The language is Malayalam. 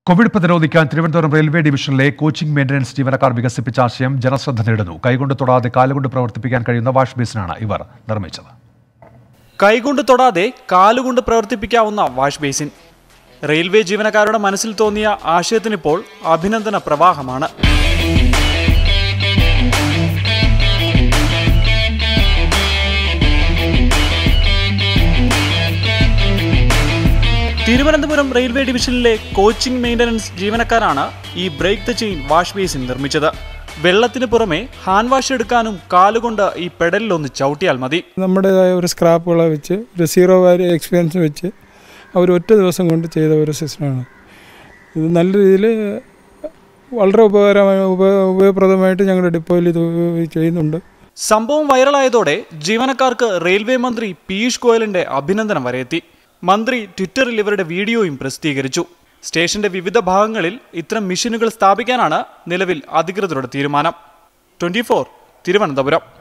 കോവിഡ് പ്രതിരോധിക്കാൻ തിരുവനന്തപുരം റെയിൽവേ ഡിവിഷനിലെ കോച്ചിംഗ് മെയിന്റനൻസ് ജീവനക്കാർ വികസിപ്പിച്ച ആശയം ജനശ്രദ്ധ നേടുന്നു കൈകൊണ്ട് തൊടാതെ കാലുകൊണ്ട് പ്രവർത്തിപ്പിക്കാൻ കഴിയുന്ന വാഷ് ബേസിനാണ് ഇവർ നിർമ്മിച്ചത് കൈകൊണ്ട് തൊടാതെ കാലുകൊണ്ട് പ്രവർത്തിപ്പിക്കാവുന്ന വാഷ് ബേസിൻ റെയിൽവേ ജീവനക്കാരുടെ മനസ്സിൽ തോന്നിയ ആശയത്തിനിപ്പോൾ അഭിനന്ദന പ്രവാഹമാണ് തിരുവനന്തപുരം റെയിൽവേ ഡിവിഷനിലെ കോച്ചിംഗ് മെയിന്റനൻസ് ജീവനക്കാരാണ് ഈ break the chain wash basin നിർമ്മിച്ചത് വെള്ളത്തിന് പുറമെ ഹാൻഡ് വാഷ് എടുക്കാനും കാലുകൊണ്ട് ഈ പെഡലിലൊന്ന് ചവിട്ടിയാൽ മതി നമ്മുടേതായ ഒരു സ്ക്രാപ്പുകളെ വെച്ച് ഒരു സീറോ വാരി എക്സ്പീരിയൻസ് വെച്ച് അവർ ഒറ്റ ദിവസം കൊണ്ട് ചെയ്ത ഒരു സിസ്റ്റമാണ് ഇത് നല്ല രീതിയിൽ വളരെ ഉപകാരമായ ഉപ ഉപയോഗപ്രദമായിട്ട് ഞങ്ങളുടെ ഡിപ്പോയിൽ ഇത് ചെയ്യുന്നുണ്ട് സംഭവം വൈറലായതോടെ ജീവനക്കാർക്ക് റെയിൽവേ മന്ത്രി പീയൂഷ് ഗോയലിന്റെ അഭിനന്ദനം വരെ എത്തി മന്ത്രി ട്വിറ്ററിൽ ഇവരുടെ വീഡിയോയും പ്രസിദ്ധീകരിച്ചു സ്റ്റേഷന്റെ വിവിധ ഭാഗങ്ങളിൽ ഇത്തരം മെഷീനുകൾ സ്ഥാപിക്കാനാണ് നിലവിൽ അധികൃതരുടെ തീരുമാനം ട്വന്റി തിരുവനന്തപുരം